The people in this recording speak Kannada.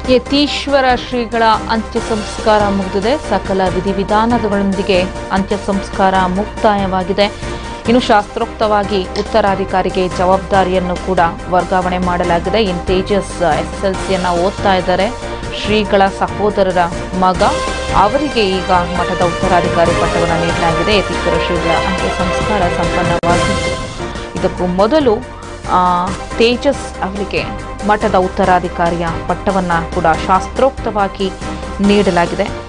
ಯತೀಶ್ವರ ಶ್ರೀಗಳ ಅಂತ್ಯ ಸಂಸ್ಕಾರ ಮುಗಿದಿದೆ ಸಕಲ ವಿಧಿವಿಧಾನಗಳೊಂದಿಗೆ ಅಂತ್ಯ ಸಂಸ್ಕಾರ ಮುಕ್ತಾಯವಾಗಿದೆ ಇನ್ನು ಶಾಸ್ತ್ರೋಕ್ತವಾಗಿ ಉತ್ತರಾಧಿಕಾರಿಗೆ ಜವಾಬ್ದಾರಿಯನ್ನು ಕೂಡ ವರ್ಗಾವಣೆ ಮಾಡಲಾಗಿದೆ ಇನ್ ತೇಜಸ್ ಎಸ್ ಎಲ್ ಸಿಯನ್ನು ಓದ್ತಾ ಇದ್ದಾರೆ ಶ್ರೀಗಳ ಸಹೋದರರ ಮಗ ಅವರಿಗೆ ಈಗ ಮಠದ ಉತ್ತರಾಧಿಕಾರಿ ಪಟ್ಟವನ್ನು ನೀಡಲಾಗಿದೆ ಯತೀಶ್ವರ ಶ್ರೀಗಳ ಅಂತ್ಯ ಸಂಸ್ಕಾರ ಸಂಪನ್ನವಾಗಿದ್ದು ಇದಕ್ಕೂ ಮೊದಲು ಆ, ತೇಜಸ್ ಅವರಿಗೆ ಮಠದ ಉತ್ತರಾಧಿಕಾರಿಯ ಪಟ್ಟವನ್ನು ಕೂಡ ಶಾಸ್ತ್ರೋಕ್ತವಾಗಿ ನೀಡಲಾಗಿದೆ